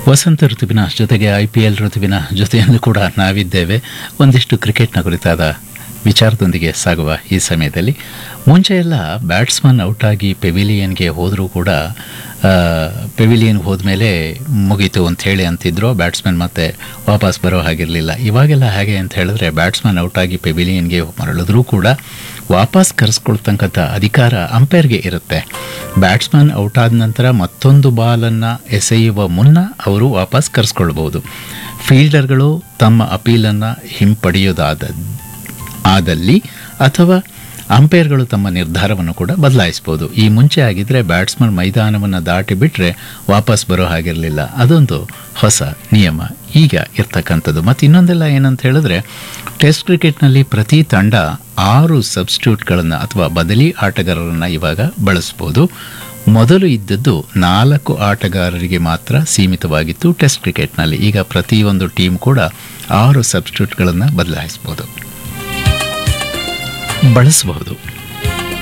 ವಸಂತ ಋತುವಿನ ಜೊತೆಗೆ I P L ಋತುವಿನ ಜೊತೆಯಲ್ಲೂ ಕೂಡ ನಾವಿದ್ದೇವೆ ಒಂದಿಷ್ಟು ಕ್ರಿಕೆಟ್ನ ಕುರಿತಾದ ವಿಚಾರದೊಂದಿಗೆ ಸಾಗುವ ಈ ಸಮಯದಲ್ಲಿ ಮುಂಚೆ ಎಲ್ಲ ಬ್ಯಾಟ್ಸ್ಮನ್ ಔಟಾಗಿ ಪೆವಿಲಿಯನ್ಗೆ ಹೋದರೂ ಕೂಡ ಪೆವಿಲಿಯನ್ಗೆ ಹೋದ್ಮೇಲೆ ಮುಗೀತು ಅಂತ ಹೇಳಿ ಅಂತಿದ್ರು ಬ್ಯಾಟ್ಸ್ಮನ್ ಮತ್ತೆ ವಾಪಸ್ ಬರೋ ಹಾಗಿರಲಿಲ್ಲ ಇವಾಗೆಲ್ಲ ಹಾಗೆ ಅಂತ ಹೇಳಿದ್ರೆ ಬ್ಯಾಟ್ಸ್ಮನ್ ಔಟಾಗಿ ಪೆವಿಲಿಯನ್ಗೆ ಮರಳಿದ್ರೂ ಕೂಡ ವಾಪಸ್ ಕರೆಸ್ಕೊಳ್ತಕ್ಕಂಥ ಅಧಿಕಾರ ಅಂಪೈರ್ಗೆ ಇರುತ್ತೆ ಬ್ಯಾಟ್ಸ್ಮನ್ ಔಟ್ ಆದ ನಂತರ ಮತ್ತೊಂದು ಬಾಲನ್ನು ಎಸೆಯುವ ಮುನ್ನ ಅವರು ವಾಪಸ್ ಕರೆಸ್ಕೊಳ್ಬೋದು ಫೀಲ್ಡರ್ಗಳು ತಮ್ಮ ಅಪೀಲನ್ನು ಹಿಂಪಡೆಯೋದಾದ ಆದಲ್ಲಿ ಅಥವಾ ಅಂಪೈರ್ಗಳು ತಮ್ಮ ನಿರ್ಧಾರವನ್ನು ಕೂಡ ಬದಲಾಯಿಸ್ಬೋದು ಈ ಮುಂಚೆ ಆಗಿದ್ರೆ ಬ್ಯಾಟ್ಸ್ಮನ್ ಮೈದಾನವನ್ನು ದಾಟಿ ಬಿಟ್ಟರೆ ವಾಪಸ್ ಬರೋ ಹಾಗಿರಲಿಲ್ಲ ಅದೊಂದು ಹೊಸ ನಿಯಮ ಈಗ ಇರ್ತಕ್ಕಂಥದ್ದು ಮತ್ತು ಇನ್ನೊಂದೆಲ್ಲ ಏನಂತ ಹೇಳಿದ್ರೆ ಟೆಸ್ಟ್ ಕ್ರಿಕೆಟ್ನಲ್ಲಿ ಪ್ರತಿ ತಂಡ ಆರು ಸಬ್ಸ್ಟ್ಯೂಟ್ಗಳನ್ನು ಅಥವಾ ಬದಲಿ ಆಟಗಾರರನ್ನು ಇವಾಗ ಬಳಸ್ಬೋದು ಮೊದಲು ಇದ್ದದ್ದು ನಾಲ್ಕು ಆಟಗಾರರಿಗೆ ಮಾತ್ರ ಸೀಮಿತವಾಗಿತ್ತು ಟೆಸ್ಟ್ ಕ್ರಿಕೆಟ್ನಲ್ಲಿ ಈಗ ಪ್ರತಿಯೊಂದು ಟೀಮ್ ಕೂಡ ಆರು ಸಬ್ಸ್ಟ್ಯೂಟ್ಗಳನ್ನು ಬದಲಾಯಿಸ್ಬೋದು ಬಳಸಬಹುದು